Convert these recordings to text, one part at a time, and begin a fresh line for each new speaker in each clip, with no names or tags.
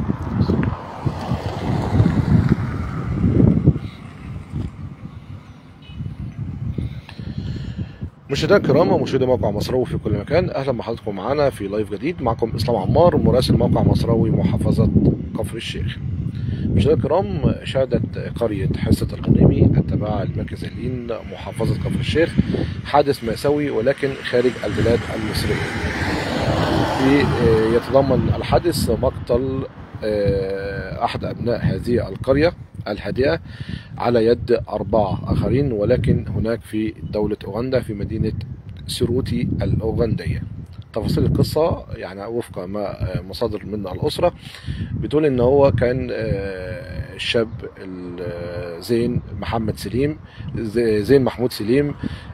مشاهدينا الكرام ومشاهدي موقع مصراوي في كل مكان اهلا بحضراتكم معنا في لايف جديد معكم اسلام عمار مراسل موقع مصراوي محافظه كفر الشيخ مشاهدينا الكرام شهدت قريه حصه القنيمي التابعه لمركز اهلين محافظه كفر الشيخ حادث مأساوي ولكن خارج البلاد المصريه في يتضمن الحادث مقتل احد ابناء هذه القريه الهادئة على يد أربعة آخرين ولكن هناك في دولة أوغندا في مدينة سيروتي الأوغندية تفاصيل القصة يعني وفق ما مصادر من الأسرة بتقول إن هو كان الشاب زين محمد سليم زين محمود سليم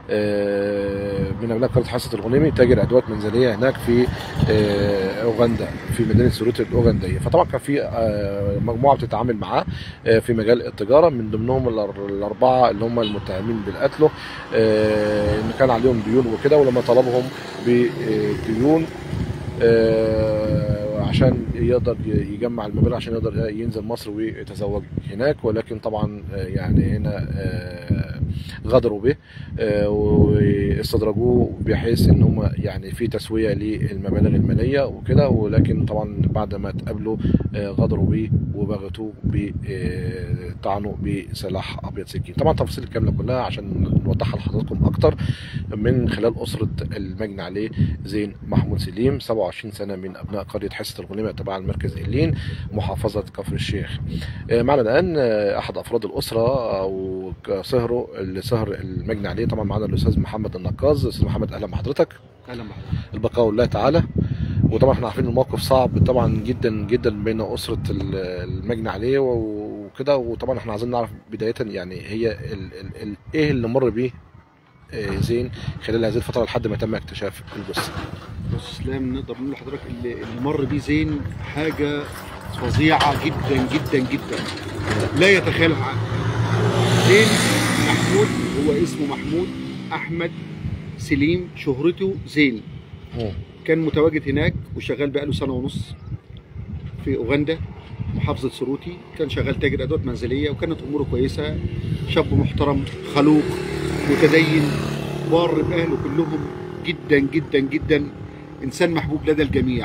من أبناء قرية حصة الغنيمي تاجر أدوات منزلية هناك في أوغندا في مدينة سيروتي الأوغندية فطبعا كان في مجموعة بتتعامل معاه في مجال التجارة من ضمنهم الأربعة اللي هم المتهمين بالقتل إن كان عليهم ديون وكده ولما طلبهم بديون عشان يقدر يجمع المبالغ عشان يقدر ينزل مصر ويتزوج هناك ولكن طبعا يعني هنا غدروا به واستدرجوه بحيث ان هم يعني في تسويه للمبالغ الماليه وكده ولكن طبعا بعد ما اتقابلوا غدروا به وبغتوه طعنوا بسلاح ابيض سكين طبعا التفاصيل الكامله كلها عشان نوضحها لحضراتكم اكتر من خلال اسره المجني عليه زين محمود سليم 27 سنه من ابناء قريه حصه الغنيمه تبع المركز إلين محافظه كفر الشيخ معنا الان احد افراد الاسره او صهره اللي سهر المجني عليه طبعا معانا الاستاذ محمد النقاز استاذ محمد اهلا بحضرتك
اهلا بحضرتك
البقاء لله تعالى وطبعا احنا عارفين الموقف صعب طبعا جدا جدا بين اسره المجني عليه وكده وطبعا احنا عايزين نعرف بدايه يعني هي ال ال ال ايه اللي مر بيه زين خلال هذه الفتره لحد ما تم اكتشاف الجثه
بص اسلام نقدر نقول لحضرتك اللي, اللي مر بيه زين حاجه فظيعه جدا جدا جدا لا يتخيلها عقل زين محمود هو اسمه محمود احمد سليم شهرته زين
مم.
كان متواجد هناك وشغال بقاله سنه ونص في اوغندا محافظه سروتي كان شغال تاجر ادوات منزليه وكانت اموره كويسه شاب محترم خلوق متدين بار باهله كلهم جدا جدا جدا انسان محبوب لدى الجميع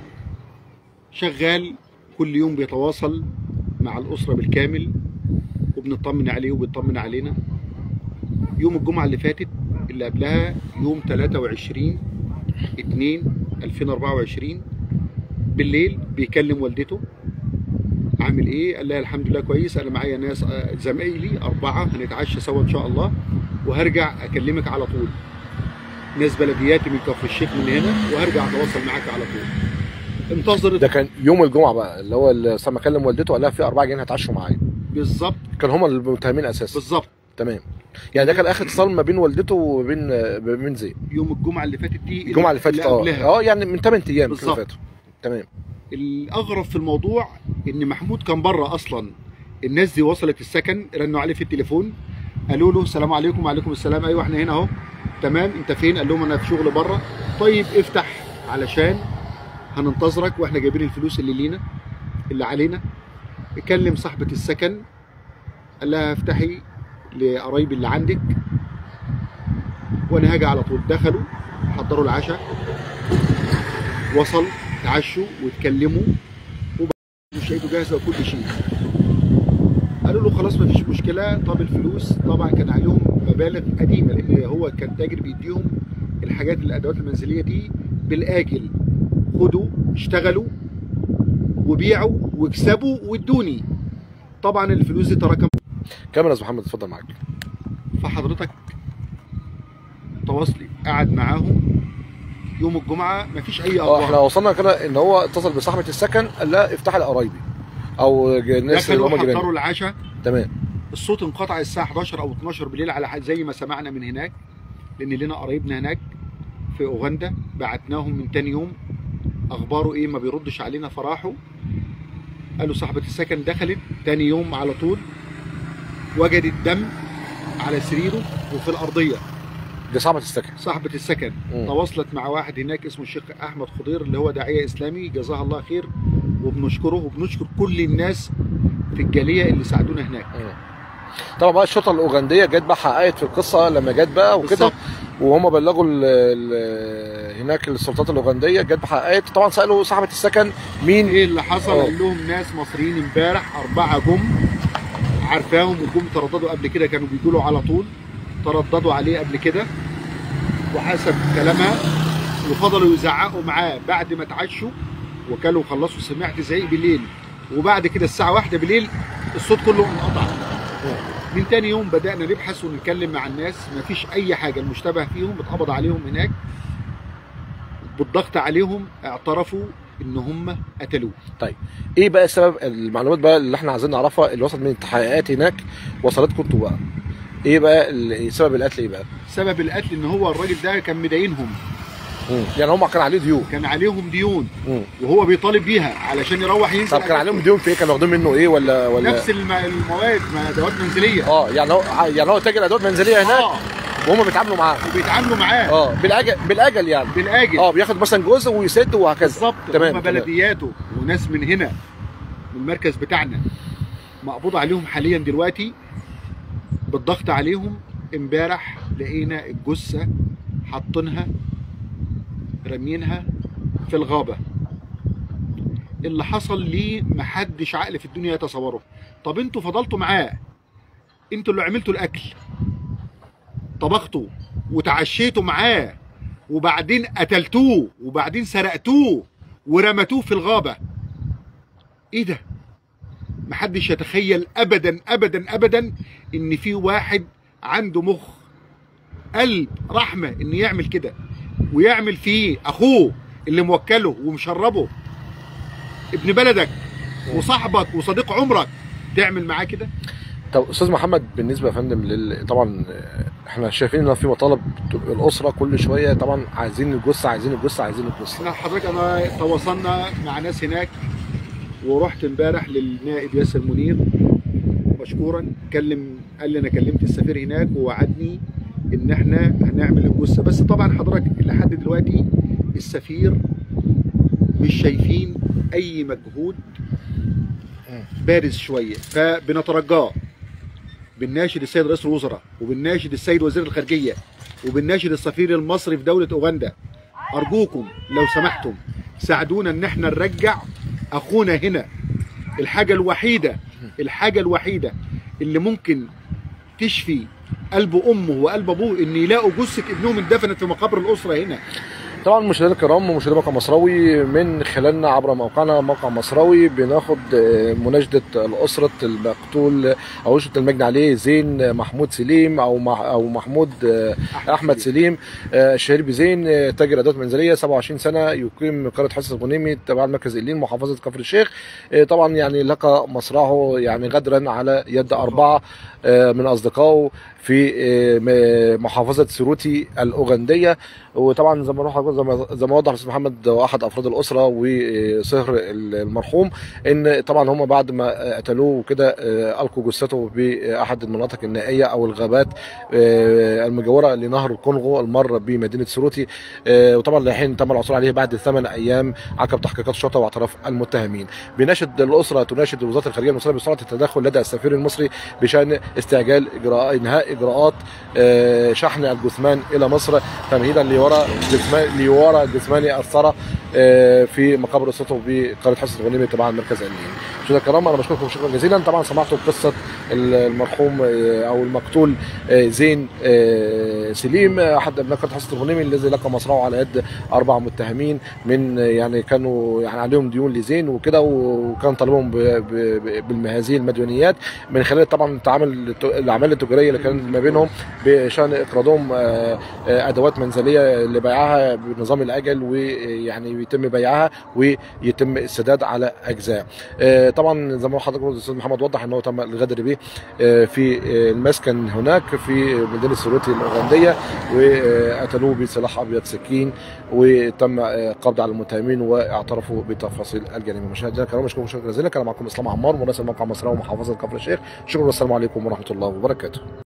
شغال كل يوم بيتواصل مع الاسره بالكامل وبنطمن عليه وبيطمن علينا يوم الجمعه اللي فاتت اللي قبلها يوم 23 2 2024 بالليل بيكلم والدته عامل ايه؟ قال لها الحمد لله كويس انا معايا ناس زمايلي اربعه هنتعشى سوا ان شاء الله وهرجع اكلمك على طول. ناس بلدياتي من كفر الشيخ من هنا وهرجع اتواصل معاك على طول. انتظرت
ده كان يوم الجمعه بقى اللي هو اللي لما كلم والدته قال لها في اربعه جايين هيتعشوا معايا
بالظبط
كان هم المتهمين اساسا
بالظبط
تمام يعني ده كان اخر اتصال ما بين والدته وبين بين زين
يوم الجمعه اللي فاتت دي
الجمعه اللي فاتت اه
قبلها.
اه يعني من 8 ايام كده
بالظبط.
فاتوا تمام
الاغرب في الموضوع ان محمود كان بره اصلا الناس دي وصلت السكن رنوا عليه في التليفون قالوا له السلام عليكم وعليكم السلام ايوه احنا هنا اهو تمام انت فين قال لهم انا في شغل بره طيب افتح علشان هننتظرك واحنا جايبين الفلوس اللي لينا اللي علينا كلم صاحبة السكن قال لها افتحي لقرايبي اللي عندك وانا هاجي على طول دخلوا حضروا العشاء وصل اتعشوا واتكلموا وشقته جاهزه وكل شيء قالوا له خلاص مفيش مشكله طب الفلوس طبعا كان عليهم مبالغ قديمه لان هو كان تاجر بيديهم الحاجات الادوات المنزليه دي بالاجل خدوا اشتغلوا وبيعوا واكسبوا وادوني طبعا الفلوس دي تراكم
كاميرا يا محمد اتفضل معاك
فحضرتك تواصلي قعد معاهم يوم الجمعه مفيش اي
اه احنا
اخبار
وصلنا كده ان هو اتصل بصاحبه السكن قال لها افتحي لقرايبي او الناس اللي
دخلوا
هم جيران
حضروا العشاء
تمام
الصوت انقطع الساعه 11 او 12 بالليل على حد زي ما سمعنا من هناك لان لنا قرايبنا هناك في اوغندا بعتناهم من تاني يوم اخباره ايه ما بيردش علينا فراحوا قالوا صاحبه السكن دخلت تاني يوم على طول وجدت دم على سريره وفي الارضيه
دي صاحبه السكن
صاحبه السكن
مم.
تواصلت مع واحد هناك اسمه الشيخ احمد خضير اللي هو داعيه اسلامي جزاه الله خير وبنشكره وبنشكر كل الناس في الجاليه اللي ساعدونا هناك
طبعا بقى الشرطه الاوغنديه جت بقى حققت في القصه لما جت بقى وكده
بالظبط.
وهم بلغوا ال ال هناك السلطات الاوغنديه جت حققت طبعا سالوا صاحبه السكن مين
ايه اللي حصل
آه.
قال لهم ناس مصريين امبارح اربعه جم عارفاهم وجم ترددوا قبل كده كانوا بيجوا له على طول ترددوا عليه قبل كده وحسب كلامها وفضلوا يزعقوا معاه بعد ما اتعشوا وكلوا وخلصوا سمعت زعيق بالليل وبعد كده الساعه واحدة بالليل الصوت كله انقطع من تاني يوم بدأنا نبحث ونتكلم مع الناس مفيش أي حاجة المشتبه فيهم اتقبض عليهم هناك بالضغط عليهم اعترفوا إن هم قتلوه
ايه بقى السبب المعلومات بقى اللي احنا عايزين نعرفها اللي وصلت من التحقيقات هناك وصلتكم انتوا بقى ايه بقى ال- سبب القتل ايه بقى
سبب القتل إن هو الراجل ده كان مداينهم
مم. يعني هم كان عليه ديون
كان عليهم ديون
مم.
وهو بيطالب بيها علشان يروح ينزل
طب كان عليهم ديون في ايه كانوا واخدين منه ايه ولا ولا
نفس الم- المواد ما ادوات منزليه
اه يعني هو يعني هو تاجر ادوات منزليه هناك
اه
وهم بيتعاملوا معاه
وبيتعاملوا معاه
اه بالاجل بالاجل يعني
بالاجل
اه بياخد مثلا جزء ويسد وهكذا
بالظبط
تمام،
هم
تمام.
بلدياته وناس من هنا من المركز بتاعنا مقبوض عليهم حاليا دلوقتي بالضغط عليهم امبارح لقينا الجثه حاطينها رامينها في الغابه اللي حصل ليه محدش عقل في الدنيا يتصوره طب انتوا فضلتوا معاه انتوا اللي عملتوا الاكل طبختوا وتعشيتوا معاه وبعدين قتلتوه وبعدين سرقتوه ورمتوه في الغابة ايه ده محدش يتخيل ابدا ابدا ابدا ان في واحد عنده مخ قلب رحمة ان يعمل كده ويعمل فيه اخوه اللي موكله ومشربه ابن بلدك وصاحبك وصديق عمرك تعمل معاه كده
طب استاذ محمد بالنسبه يا فندم لل... طبعا آه، احنا شايفين ان في مطالب الاسره كل شويه طبعا عايزين الجثه عايزين الجثه عايزين الجثه
احنا حضرتك انا تواصلنا مع ناس هناك ورحت امبارح للنائب ياسر منير مشكورا كلم قال لي انا كلمت السفير هناك ووعدني ان احنا هنعمل الجثه بس طبعا حضرتك لحد دلوقتي السفير مش شايفين اي مجهود بارز شويه فبنترجاه بنناشد السيد رئيس الوزراء وبنناشد السيد وزير الخارجيه وبنناشد السفير المصري في دوله اوغندا ارجوكم لو سمحتم ساعدونا ان احنا نرجع اخونا هنا الحاجه الوحيده الحاجه الوحيده اللي ممكن تشفي قلب امه وقلب ابوه ان يلاقوا جثه ابنهم اندفنت في مقابر الاسره هنا
طبعا مشاهدينا الكرام ومشاهدي موقع مصراوي من خلالنا عبر موقعنا موقع مصراوي بناخد آه، مناشده الاسره المقتول او اسره المجني عليه زين محمود سليم او مح او محمود آه، احمد سليم آه، الشهير بزين آه، تاجر ادوات منزليه 27 سنه يقيم قريه حصه الغنيمي تبع المركز اللين محافظه كفر الشيخ آه، طبعا يعني لقى مصرعه يعني غدرا على يد اربعه آه، من اصدقائه في آه، م- محافظه سيروتي الاوغنديه وطبعا زي ما نروح زي ما زي ما وضح الاستاذ محمد واحد افراد الاسره وصهر المرحوم ان طبعا هم بعد ما قتلوه وكده آه، القوا جثته باحد المناطق النائيه او الغابات آه، المجاوره لنهر الكونغو المر بمدينه سيروتي آه، وطبعا الحين تم العثور عليه بعد ثمان ايام عقب تحقيقات الشرطه واعتراف المتهمين بناشد الاسره تناشد وزاره الخارجيه المصريه بسرعه التدخل لدى السفير المصري بشان استعجال اجراء انهاء اجراءات آه، شحن الجثمان الى مصر تمهيدا لورا جثمان لورا جثمان الثرى آه، في مقابر اسرته بقريه حصه الغنيمه تبع المركز الامني. مشاهدينا الكرام انا بشكركم شكرا جزيلا طبعا سمعتوا قصه المرحوم آه، او المقتول آه، زين آه، سليم آه، احد ابناء قريه حصه الغنيمه الذي لقى مصرعه على يد اربع متهمين من آه، يعني كانوا يعني عليهم ديون لزين وكده وكان طالبهم ب- ب- ب- بهذه المديونيات من خلال طبعا التعامل الاعمال التجاريه اللي كانت ما بينهم بشان اقراضهم آه، آه، ادوات منزليه لبيعها بنظام الاجل ويعني يتم بيعها ويتم السداد على اجزاء. آه، طبعا زي ما حضرتك الاستاذ محمد وضح ان هو تم الغدر به آه، في آه، المسكن هناك في مدينه سيروتي الاوغنديه وقتلوه بسلاح ابيض سكين وتم آه، القبض على المتهمين واعترفوا بتفاصيل الجريمه. مشاهدينا الكرام اشكركم شكرا جزيلا كان معكم اسلام عمار مراسل موقع مصر ومحافظه كفر الشيخ شكرا والسلام عليكم ورحمه الله وبركاته.